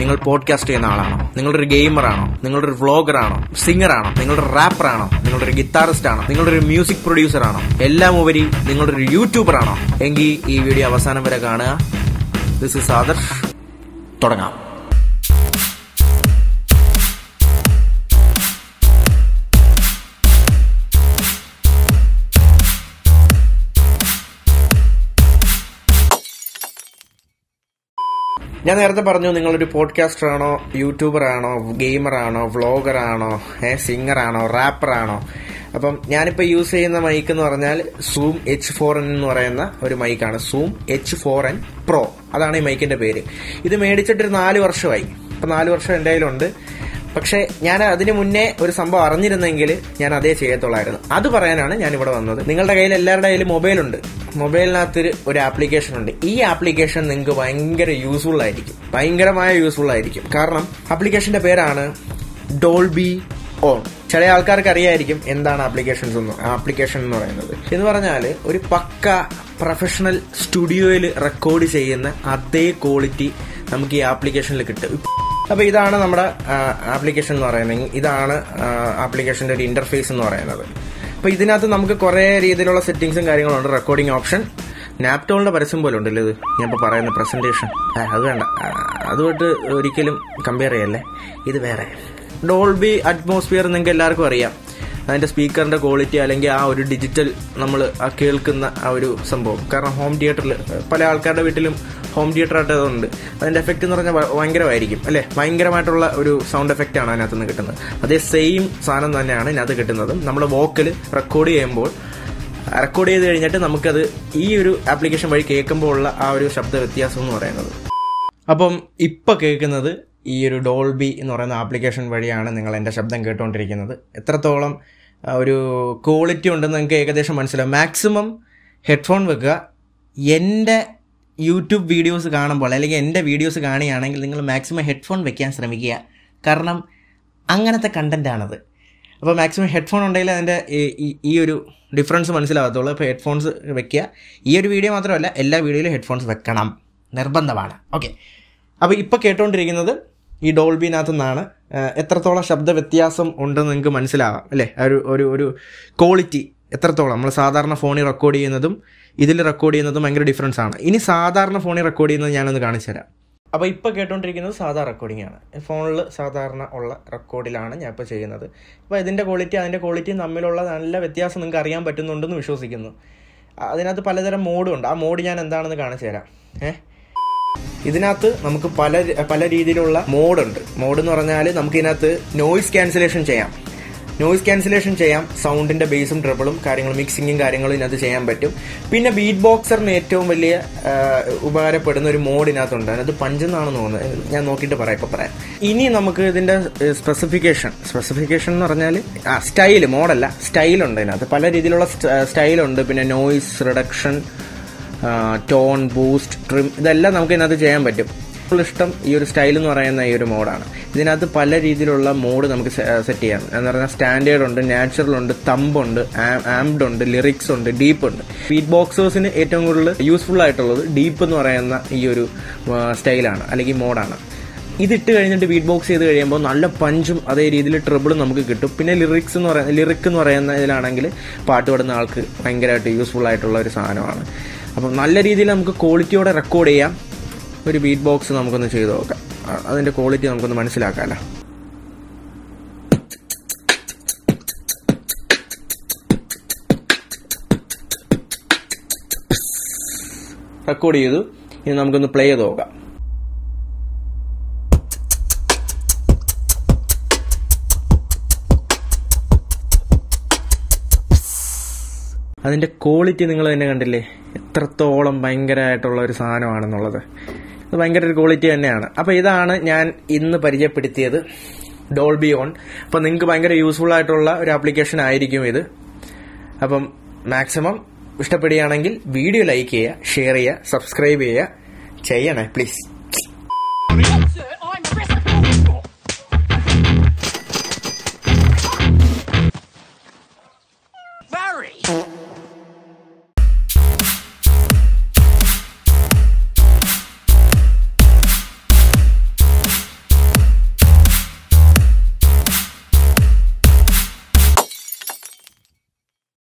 നിങ്ങൾ പോഡ്കാസ്റ്റ് ചെയ്യുന്ന ആളാണോ നിങ്ങളൊരു ഗെയിമറാണോ നിങ്ങളൊരു വ്ളോഗറാണോ സിംഗറാണോ നിങ്ങളൊരു റാപ്പറാണോ നിങ്ങളൊരു ഗിത്താറിസ്റ്റ് ആണോ നിങ്ങളൊരു മ്യൂസിക് പ്രൊഡ്യൂസർ ആണോ എല്ലാം ഉപരി നിങ്ങളൊരു യൂട്യൂബർ ആണോ എങ്കിൽ ഈ വീഡിയോ അവസാനം വരെ കാണുക ദിസ് ഇസ് ആദർശ് തുടങ്ങാം ഞാൻ നേരത്തെ പറഞ്ഞു നിങ്ങളൊരു പോഡ്കാസ്റ്റർ ആണോ യൂട്യൂബർ ആണോ ഗെയിമർ ആണോ വ്ളോഗർ ആണോ ഏ സിംഗർ ആണോ റാപ്പർ ആണോ അപ്പം ഞാനിപ്പോൾ യൂസ് ചെയ്യുന്ന മൈക്ക് എന്ന് പറഞ്ഞാൽ സൂം എച്ച് ഫോർ എൻ എന്ന് പറയുന്ന ഒരു മൈക്കാണ് Zoom H four N pro അതാണ് ഈ മൈക്കിന്റെ പേര് ഇത് മേടിച്ചിട്ടൊരു നാല് വർഷമായി ഇപ്പം നാല് വർഷം എൻ്റെ കയ്യിലുണ്ട് പക്ഷേ ഞാൻ അതിന് മുന്നേ ഒരു സംഭവം അറിഞ്ഞിരുന്നെങ്കിൽ ഞാൻ അതേ ചെയ്യത്തുള്ളായിരുന്നു അത് പറയാനാണ് ഞാൻ ഇവിടെ വന്നത് നിങ്ങളുടെ കയ്യിൽ എല്ലാവരുടെ കയ്യിൽ മൊബൈലുണ്ട് മൊബൈലിനകത്ത് ഒരു ആപ്ലിക്കേഷൻ ഉണ്ട് ഈ ആപ്ലിക്കേഷൻ നിങ്ങൾക്ക് ഭയങ്കര യൂസ്ഫുൾ ആയിരിക്കും ഭയങ്കരമായ യൂസ്ഫുൾ ആയിരിക്കും കാരണം ആപ്ലിക്കേഷന്റെ പേരാണ് ഡോൾബി ഓൺ ചില ആൾക്കാർക്ക് അറിയായിരിക്കും എന്താണ് ആപ്ലിക്കേഷൻസ് എന്ന് ആപ്ലിക്കേഷൻ എന്ന് പറയുന്നത് എന്ന് പറഞ്ഞാൽ ഒരു പക്ക പ്രൊഫഷണൽ സ്റ്റുഡിയോയിൽ റെക്കോർഡ് ചെയ്യുന്ന അതേ ക്വാളിറ്റി നമുക്ക് ഈ ആപ്ലിക്കേഷനിൽ കിട്ടും അപ്പൊ ഇതാണ് നമ്മുടെ ആപ്ലിക്കേഷൻ എന്ന് പറയുന്നത് ഇതാണ് ആപ്ലിക്കേഷന്റെ ഒരു ഇന്റർഫേസ് എന്ന് പറയുന്നത് അപ്പൊ ഇതിനകത്ത് നമുക്ക് കുറെ രീതിയിലുള്ള സെറ്റിംഗ്സും കാര്യങ്ങളുണ്ട് റെക്കോർഡിംഗ് ഓപ്ഷൻ നാപ്റ്റോളിന്റെ പരസ്യം പോലെ ഉണ്ടല്ലോ ഇത് ഞാൻ ഇപ്പോൾ പറയുന്ന പ്രസന്റേഷൻ അത് വേണ്ട അതുമായിട്ട് ഒരിക്കലും കമ്പയർ ചെയ്യല്ലേ ഇത് വേറെ ഡോൾബി അറ്റ്മോസ്ഫിയർ നിങ്ങൾക്ക് എല്ലാവർക്കും അറിയാം അതിന്റെ സ്പീക്കറിന്റെ ക്വാളിറ്റി അല്ലെങ്കിൽ ആ ഒരു ഡിജിറ്റൽ നമ്മൾ ആ കേൾക്കുന്ന ആ ഒരു സംഭവം കാരണം ഹോം തിയേറ്ററിൽ പല ആൾക്കാരുടെ വീട്ടിലും ഹോം തിയേറ്റർ ആയിട്ട് അതുണ്ട് അതിന്റെ എഫക്റ്റ് എന്ന് പറഞ്ഞാൽ ഭയങ്കരമായിരിക്കും അല്ലെ ഭയങ്കരമായിട്ടുള്ള ഒരു സൗണ്ട് എഫക്റ്റ് ആണ് അതിനകത്ത് നിന്ന് കിട്ടുന്നത് അതേ സെയിം സാധനം തന്നെയാണ് ഇതിനകത്ത് കിട്ടുന്നത് നമ്മൾ വോക്കൽ റെക്കോർഡ് ചെയ്യുമ്പോൾ റെക്കോർഡ് ചെയ്ത് കഴിഞ്ഞിട്ട് നമുക്കത് ഈ ഒരു ആപ്ലിക്കേഷൻ വഴി കേൾക്കുമ്പോൾ ഉള്ള ആ ഒരു ശബ്ദ വ്യത്യാസം എന്ന് പറയുന്നത് അപ്പം ഇപ്പൊ കേൾക്കുന്നത് ഈ ഒരു ഡോൾബി എന്ന് പറയുന്ന ആപ്ലിക്കേഷൻ വഴിയാണ് നിങ്ങൾ എൻ്റെ ശബ്ദം കേട്ടുകൊണ്ടിരിക്കുന്നത് എത്രത്തോളം ഒരു ക്വാളിറ്റി ഉണ്ടെന്ന് നിങ്ങൾക്ക് ഏകദേശം മനസ്സിലാവും മാക്സിമം ഹെഡ്ഫോൺ വെക്കുക എൻ്റെ യൂട്യൂബ് വീഡിയോസ് കാണുമ്പോൾ അല്ലെങ്കിൽ എൻ്റെ വീഡിയോസ് കാണുകയാണെങ്കിൽ നിങ്ങൾ മാക്സിമം ഹെഡ്ഫോൺ വെക്കാൻ ശ്രമിക്കുക കാരണം അങ്ങനത്തെ കണ്ടൻ്റാണത് അപ്പോൾ മാക്സിമം ഹെഡ്ഫോൺ ഉണ്ടെങ്കിൽ അതിൻ്റെ ഈ ഒരു ഡിഫറൻസ് മനസ്സിലാകത്തുള്ളൂ അപ്പോൾ ഹെഡ്ഫോൺസ് വെക്കുക ഈ ഒരു വീഡിയോ മാത്രമല്ല എല്ലാ വീഡിയോയിലും ഹെഡ്ഫോൺസ് വെക്കണം നിർബന്ധമാണ് ഓക്കെ അപ്പോൾ ഇപ്പോൾ കേട്ടുകൊണ്ടിരിക്കുന്നത് ഈ ഡോൾബിനകത്തു നിന്നാണ് എത്രത്തോളം ശബ്ദ വ്യത്യാസം ഉണ്ടെന്ന് നിങ്ങൾക്ക് മനസ്സിലാവാം അല്ലേ ഒരു ഒരു ഒരു ക്വാളിറ്റി എത്രത്തോളം നമ്മൾ സാധാരണ ഫോണിൽ റെക്കോർഡ് ചെയ്യുന്നതും ഇതിൽ റെക്കോർഡ് ചെയ്യുന്നതും ഭയങ്കര ഡിഫറൻസ് ആണ് ഇനി സാധാരണ ഫോണിൽ റെക്കോർഡ് ചെയ്യുന്നത് ഞാനൊന്ന് കാണിച്ചു തരാം അപ്പോൾ ഇപ്പോൾ കേട്ടുകൊണ്ടിരിക്കുന്നത് സാധാ റെക്കോർഡിംഗ് ആണ് ഫോണിൽ സാധാരണ ഉള്ള റെക്കോർഡിലാണ് ഞാൻ ഇപ്പോൾ ചെയ്യുന്നത് അപ്പോൾ ഇതിൻ്റെ ക്വാളിറ്റി അതിൻ്റെ ക്വാളിറ്റിയും തമ്മിലുള്ള നല്ല വ്യത്യാസം നിങ്ങൾക്ക് അറിയാൻ പറ്റുന്നുണ്ടെന്ന് വിശ്വസിക്കുന്നു അതിനകത്ത് പലതരം മോഡും ഉണ്ട് ആ മോഡ് ഞാൻ എന്താണെന്ന് കാണിച്ചു തരാം ഏഹ് ഇതിനകത്ത് നമുക്ക് പല പല രീതിയിലുള്ള മോഡുണ്ട് മോഡ് എന്ന് പറഞ്ഞാൽ നമുക്ക് ഇതിനകത്ത് നോയിസ് ക്യാൻസലേഷൻ ചെയ്യാം നോയിസ് ക്യാൻസലേഷൻ ചെയ്യാം സൗണ്ടിന്റെ ബേസും ട്രിബിളും കാര്യങ്ങളും മിക്സിങ്ങും കാര്യങ്ങളും ഇതിനകത്ത് ചെയ്യാൻ പറ്റും പിന്നെ ബീറ്റ് ബോക്സറിന് ഏറ്റവും വലിയ ഉപകാരപ്പെടുന്ന ഒരു മോഡ് ഇതിനകത്തുണ്ട് അതിനകത്ത് പഞ്ചെന്നാണെന്ന് തോന്നുന്നത് ഞാൻ നോക്കിയിട്ട് പറയാം ഇപ്പൊ പറയാം ഇനി നമുക്ക് ഇതിന്റെ സ്പെസിഫിക്കേഷൻ സ്പെസിഫിക്കേഷൻ എന്ന് പറഞ്ഞാൽ ആ സ്റ്റൈല് മോഡല്ല സ്റ്റൈലുണ്ട് ഇതിനകത്ത് പല രീതിയിലുള്ള സ്റ്റൈലുണ്ട് പിന്നെ noise reduction tone boost trim ഇതെല്ലാം നമുക്ക് ഇതിനകത്ത് ചെയ്യാൻ പറ്റും ഫുൾ ഇഷ്ടം ഈ ഒരു സ്റ്റൈൽ എന്ന് പറയുന്ന ഈ ഒരു മോഡാണ് ഇതിനകത്ത് പല രീതിയിലുള്ള മോഡ് നമുക്ക് സെറ്റ് ചെയ്യാം എന്ന് പറഞ്ഞാൽ സ്റ്റാൻഡേർഡ് ഉണ്ട് നാച്ചുറൽ ഉണ്ട് തമ്പ് ഉണ്ട് ആംഡ് ഉണ്ട് ലിറിക്സ് ഉണ്ട് ഡീപ്പ് ഉണ്ട് ബീറ്റ് ബോക്സേഴ്സിന് ഏറ്റവും കൂടുതൽ യൂസ്ഫുൾ ആയിട്ടുള്ളത് ഡീപ്പ് എന്ന് പറയുന്ന ഈ ഒരു സ്റ്റൈലാണ് അല്ലെങ്കിൽ മോഡാണ് ഇതിട്ട് കഴിഞ്ഞിട്ട് ബീറ്റ് ബോക്സ് ചെയ്ത് കഴിയുമ്പോൾ നല്ല പഞ്ചും അതേ രീതിയിൽ ട്രിബിളും നമുക്ക് കിട്ടും പിന്നെ ലിറിക്സ് എന്ന് പറയുന്ന ലിറിക് എന്ന് പറയുന്ന ഇതിലാണെങ്കിൽ പാട്ട് പാടുന്ന ആൾക്ക് ഭയങ്കരമായിട്ട് യൂസ്ഫുൾ ആയിട്ടുള്ള ഒരു സാധനമാണ് അപ്പം നല്ല രീതിയിൽ നമുക്ക് ക്വാളിറ്റിയോടെ റെക്കോർഡ് ചെയ്യാം ഒരു ബീറ്റ് ബോക്സ് നമുക്കൊന്ന് ചെയ്ത് നോക്കാം അതിൻ്റെ ക്വാളിറ്റി നമുക്കൊന്ന് മനസ്സിലാക്കാമല്ലോ റെക്കോർഡ് ചെയ്തു ഇനി നമുക്കൊന്ന് പ്ലേ ചെയ്ത് നോക്കാം അതിന്റെ ക്വാളിറ്റി നിങ്ങൾ തന്നെ കണ്ടില്ലേ എത്രത്തോളം ഭയങ്കരമായിട്ടുള്ള ഒരു സാധനമാണെന്നുള്ളത് ഇത് ഭയങ്കര ഒരു ക്വാളിറ്റി തന്നെയാണ് അപ്പോൾ ഇതാണ് ഞാൻ ഇന്ന് പരിചയപ്പെടുത്തിയത് ഡോൾബി ഓൺ അപ്പോൾ നിങ്ങൾക്ക് ഭയങ്കര യൂസ്ഫുൾ ആയിട്ടുള്ള ഒരു ആപ്ലിക്കേഷൻ ആയിരിക്കും ഇത് അപ്പം മാക്സിമം ഇഷ്ടപ്പെടുകയാണെങ്കിൽ വീഡിയോ ലൈക്ക് ചെയ്യുക ഷെയർ ചെയ്യുക സബ്സ്ക്രൈബ് ചെയ്യുക ചെയ്യണേ പ്ലീസ്